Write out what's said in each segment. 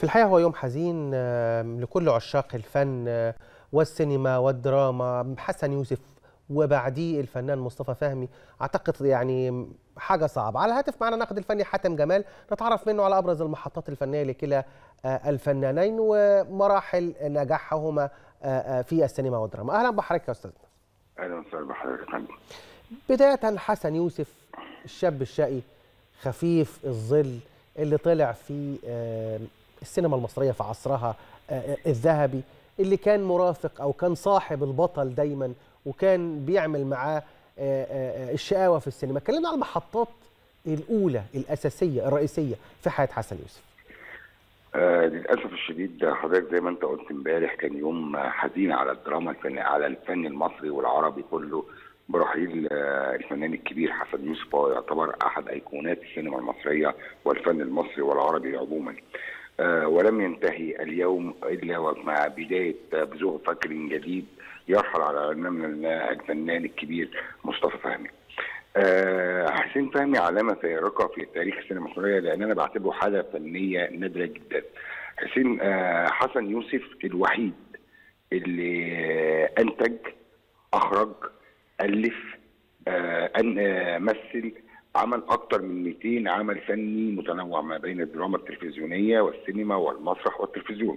في الحقيقة هو يوم حزين آه، لكل عشاق الفن آه، والسينما والدراما حسن يوسف وبعديه الفنان مصطفى فهمي أعتقد يعني حاجة صعبة على الهاتف معنا ناقد الفني حاتم جمال نتعرف منه على أبرز المحطات الفنية لكلا آه، الفنانين ومراحل نجاحهما آه، آه، في السينما والدراما أهلا بحضرتك يا أستاذنا اهلا وسهلا بحضرتك يا فندم بداية حسن يوسف الشاب الشقي خفيف الظل اللي طلع في آه، السينما المصرية في عصرها آه، الذهبي اللي كان مرافق أو كان صاحب البطل دايما وكان بيعمل معاه آه، آه، الشقاوة في السينما اتكلمنا عن المحطات الأولى الأساسية الرئيسية في حياة حسن يوسف آه للاسف الشديد حضرتك زي ما انت قلت امبارح كان يوم آه، حزين على الدراما الفن على الفن المصري والعربي كله برحيل آه الفنان الكبير حسن يوسف وهو يعتبر احد ايقونات السينما المصريه والفن المصري والعربي عموما. آه ولم ينتهي اليوم الا ومع بدايه آه، بزوغ فكر جديد يرحل على من الفنان الكبير مصطفى فهمي. آه، حسين فهمي علامة فارقة في تاريخ السينما المصرية لأن أنا بعتبره حالة فنية نادرة جدا. حسين آه، حسن يوسف الوحيد اللي آه، أنتج أخرج ألف آه، أن آه، مثل عمل أكتر من 200 عمل فني متنوع ما بين الدراما التلفزيونية والسينما والمسرح والتلفزيون.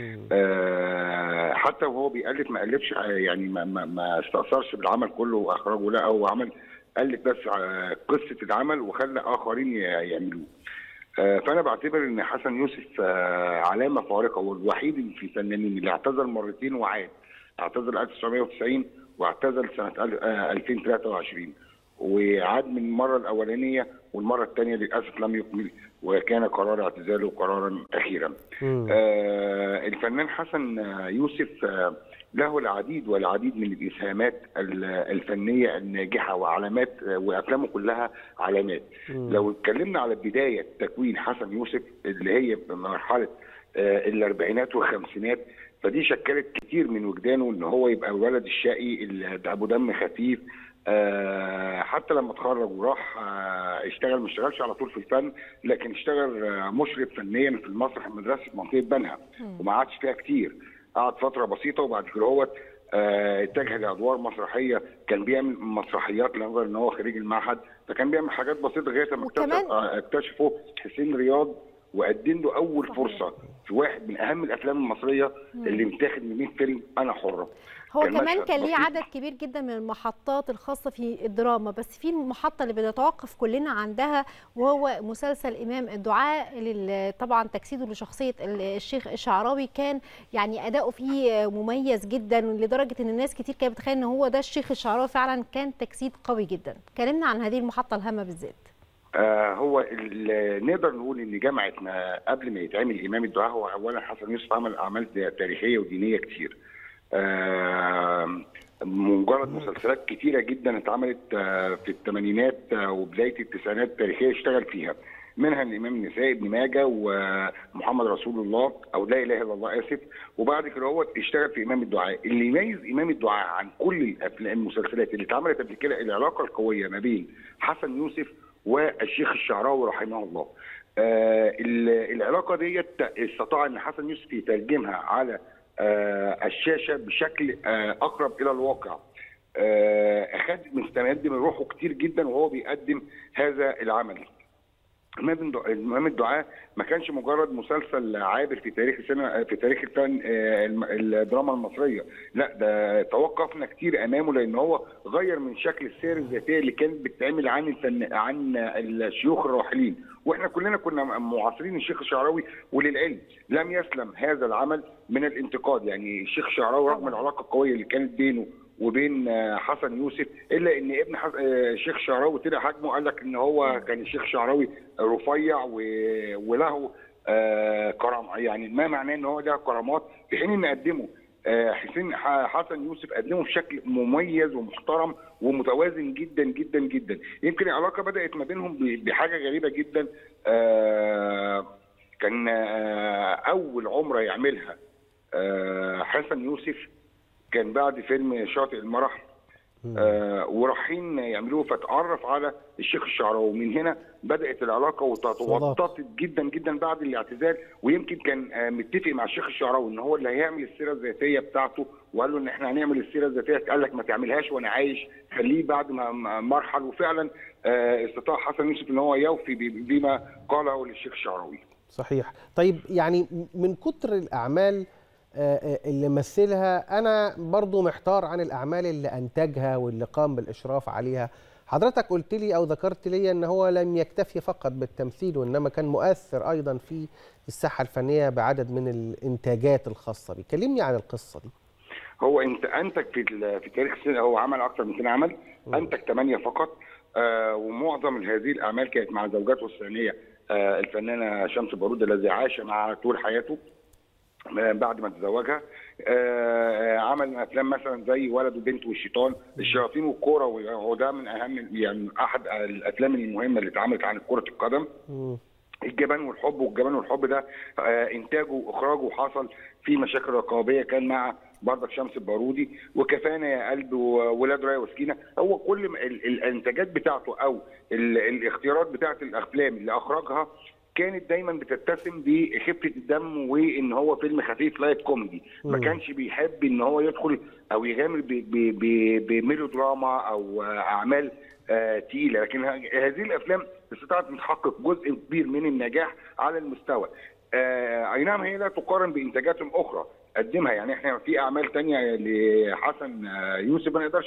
آه، حتى وهو بيألف ما ألفش آه، يعني ما, ما, ما استأثرش بالعمل كله وأخرجه لا هو عمل ألف بس آه، قصة العمل وخلى آخرين ي- يعملوه. آه، فأنا بعتبر إن حسن يوسف آه، علامة فارقة والوحيد في الفنانين اللي اعتزل مرتين وعاد. اعتزل 1990 واعتزل سنة ال- آه، 2023 وعاد من المرة الأولانية والمرة الثانية للأسف لم يكمل وكان قرار اعتزاله قرارا أخيرا. آه، الفنان حسن آه، يوسف آه، له العديد والعديد من الاسهامات ال- الفنيه الناجحه وعلامات آه، وافلامه كلها علامات. لو اتكلمنا على بدايه تكوين حسن يوسف اللي هي بمرحله آه، الاربعينات والخمسينات فدي شكلت كتير من وجدانه ان هو يبقى الولد الشقي اللي ابو دم خفيف آه، حتى لما اتخرج وراح آه، اشتغل ما اشتغلش على طول في الفن لكن اشتغل آه، مشرف فنيا في المسرح مدرسه منطقه بنها وما قعدش فيها كتير قعد فتره بسيطه وبعد كده هو اتجه لادوار مسرحيه كان بيعمل مسرحيات لنظر ان هو خريج المعهد فكان بيعمل حاجات بسيطه لغايه ما وكمان- اكتشف آه، اكتشفوا حسين رياض وقدم له اول فرصه في واحد من اهم الافلام المصريه اللي متاخد من 100 فيلم انا حره هو كان كمان مشهد كان ليه بسيط. عدد كبير جدا من المحطات الخاصة في الدراما بس في محطة اللي بنتوقف كلنا عندها وهو مسلسل إمام الدعاء اللي طبعا تجسيده لشخصية ال- الشيخ الشعراوي كان يعني أداؤه فيه مميز جدا لدرجة إن الناس كتير كانت بتتخيل إن هو ده الشيخ الشعراوي فعلا كان تجسيد قوي جدا كلمنا عن هذه المحطة الهامة بالذات آه هو ال- نقدر نقول ان جامعه ما قبل ما يتعمل امام الدعاء هو اولا حسن يوسف عمل اعمال تاريخيه ودينيه كتير. آه مجرد مسلسلات كتيره جدا اتعملت آه في الثمانينات آه وبدايه التسعينات التاريخيه اشتغل فيها. منها الامام النسائي ابن ماجه ومحمد رسول الله او لا اله الا الله اسف وبعد كده هو اشتغل في امام الدعاء اللي يميز امام الدعاء عن كل الافلام المسلسلات اللي اتعملت قبل كده العلاقه القويه ما بين حسن يوسف والشيخ الشعراوي رحمه الله. آه ال- العلاقه ديت استطاع ان حسن يوسف يترجمها على آه الشاشه بشكل آه اقرب الى الواقع. آه اخذ مستمد من روحه كتير جدا وهو بيقدم هذا العمل. امام الدعاء امام الدعاء ما كانش مجرد مسلسل عابر في تاريخ السينما في تاريخ الفن آه، الم- الدراما المصريه لا ده توقفنا كتير امامه لان هو غير من شكل السير الذاتيه اللي كانت بتتعمل عن الفن عن الشيوخ الراحلين واحنا كلنا كنا معاصرين الشيخ الشعراوي وللعلم لم يسلم هذا العمل من الانتقاد يعني الشيخ الشعراوي رغم العلاقه القويه اللي كانت بينه وبين آه، حسن يوسف الا ان ابن حس... آه، الشيخ شعراوي طلع حجمه قال لك ان هو كان الشيخ شعراوي رفيع و... وله آه كرم يعني ما معناه ان هو له كرامات في حين ان قدمه آه، حسين ح- حسن يوسف قدمه بشكل مميز ومحترم ومتوازن جدا جدا جدا يمكن العلاقه بدات ما بينهم ب- بحاجه غريبه جدا آه، كان آه، اول عمره يعملها آه، حسن يوسف كان بعد فيلم شاطئ المرح آه ورايحين يعملوه فتعرف على الشيخ الشعراوي ومن هنا بدات العلاقه وتوطدت جدا جدا بعد الاعتزال ويمكن كان آه متفق مع الشيخ الشعراوي ان هو اللي هيعمل السيره الذاتيه بتاعته وقال له ان احنا هنعمل السيره الذاتيه قال لك ما تعملهاش وانا عايش خليه بعد ما مرحل وفعلا آه استطاع حسن يوسف ان هو يوفي بما قاله للشيخ الشعراوي. صحيح طيب يعني من كتر الاعمال اللي مثلها انا برضو محتار عن الاعمال اللي انتجها واللي قام بالاشراف عليها حضرتك قلت لي او ذكرت لي ان هو لم يكتفي فقط بالتمثيل وانما كان مؤثر ايضا في الساحه الفنيه بعدد من الانتاجات الخاصه بيه كلمني عن القصه دي هو انت انتج في في تاريخ السينما هو عمل اكثر من 200 عمل انتج 8 فقط آه ومعظم هذه الاعمال كانت مع زوجاته الثانيه آه الفنانه شمس بارود الذي عاش معها طول حياته بعد ما تزوجها آه عمل افلام مثلا زي ولد وبنت والشيطان الشياطين والكوره وده من اهم يعني احد الافلام المهمه اللي اتعملت عن كره القدم الجبان والحب والجبان والحب ده آه انتاجه واخراجه حصل في مشاكل رقابيه كان مع برضك شمس البارودي وكفانا يا قلب وولاد رايه وسكينه هو كل الانتاجات بتاعته او الاختيارات بتاعت الافلام اللي اخرجها كانت دايما بتتسم بخفه الدم وان هو فيلم خفيف لايت كوميدي ما كانش بيحب ان هو يدخل او يغامر بميلو دراما او اعمال آه تقيله لكن هذه الافلام استطاعت ان تحقق جزء كبير من النجاح على المستوى آه اي نعم هي لا تقارن بانتاجات اخرى قدمها يعني احنا في اعمال تانية لحسن آه يوسف ما نقدرش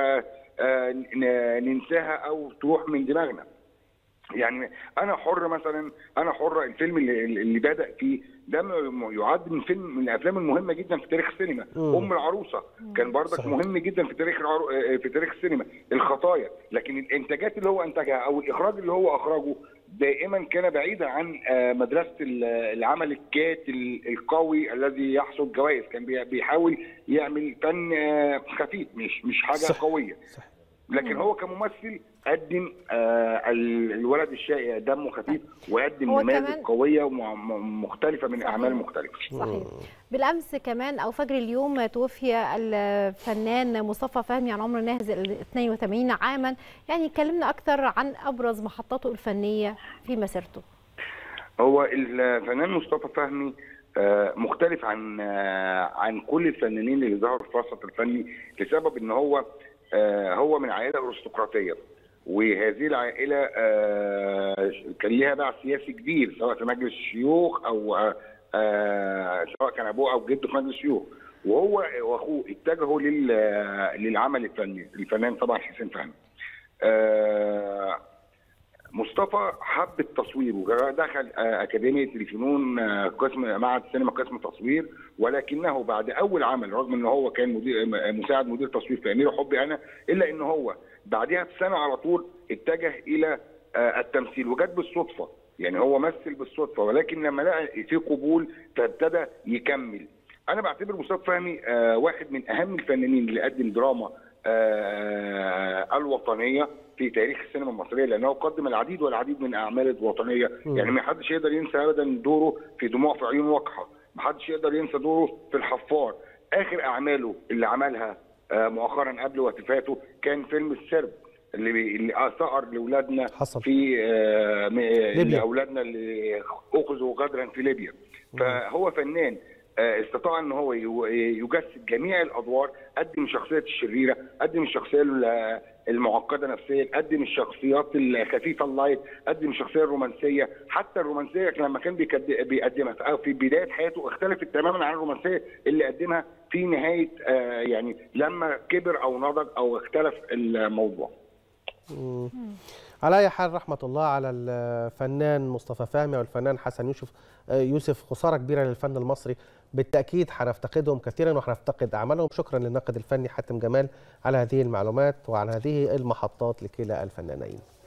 ننساها او تروح من دماغنا يعني انا حر مثلا انا حر الفيلم اللي, اللي بدا فيه ده يعد من فيلم من الافلام المهمه جدا في تاريخ السينما مم. ام العروسه كان برضك مهم جدا في تاريخ العرو... في تاريخ السينما الخطايا لكن الانتاجات اللي هو انتجها او الاخراج اللي هو اخرجه دائما كان بعيدا عن مدرسه العمل الكات القوي الذي يحصد جوائز كان بيحاول يعمل فن خفيف مش مش حاجه صح. قويه صح. لكن هو كممثل قدم آه الولد الشقي دمه خفيف وقدم نماذج قويه ومختلفه من اعمال مختلفه صحيح بالامس كمان او فجر اليوم توفي الفنان مصطفى فهمي عن عمر ناهز 82 عاما يعني كلمنا اكثر عن ابرز محطاته الفنيه في مسيرته هو الفنان مصطفى فهمي مختلف عن عن كل الفنانين اللي ظهروا في الوسط الفني لسبب ان هو هو من عائله ارستقراطيه وهذه العائله كان ليها باع سياسي كبير سواء في مجلس الشيوخ او سواء كان ابوه او جده في مجلس الشيوخ وهو واخوه اتجهوا للعمل الفني الفنان طبعا حسين فهمي مصطفى حب التصوير ودخل اكاديميه الفنون قسم معهد السينما قسم تصوير ولكنه بعد اول عمل رغم ان هو كان مدير مساعد مدير تصوير في امير حبي انا الا ان هو بعدها بسنه على طول اتجه الى التمثيل وجت بالصدفه يعني هو مثل بالصدفه ولكن لما لقى في قبول فابتدى يكمل انا بعتبر مصطفى فهمي واحد من اهم الفنانين اللي قدم دراما الوطنيه في تاريخ السينما المصريه لانه قدم العديد والعديد من الاعمال الوطنيه م. يعني ما حدش يقدر ينسى ابدا دوره في دموع في عيون وقحه ما حدش يقدر ينسى دوره في الحفار اخر اعماله اللي عملها مؤخرا قبل وفاته كان فيلم السرب اللي اللي ثأر لاولادنا حصل. في لاولادنا اللي اخذوا غدرا في ليبيا فهو فنان استطاع ان هو يجسد جميع الادوار قدم الشخصيه الشريره قدم الشخصيه المعقده نفسيا قدم الشخصيات الخفيفه اللايت قدم الشخصيه الرومانسيه حتى الرومانسيه لما كان بيقدمها أو في بدايه حياته اختلفت تماما عن الرومانسيه اللي قدمها في نهايه يعني لما كبر او نضج او اختلف الموضوع على اي حال رحمه الله على الفنان مصطفى فهمي والفنان حسن يوسف يوسف خساره كبيره للفن المصري بالتاكيد هنفتقدهم كثيرا وهنفتقد اعمالهم شكرا للناقد الفني حاتم جمال على هذه المعلومات وعلى هذه المحطات لكلا الفنانين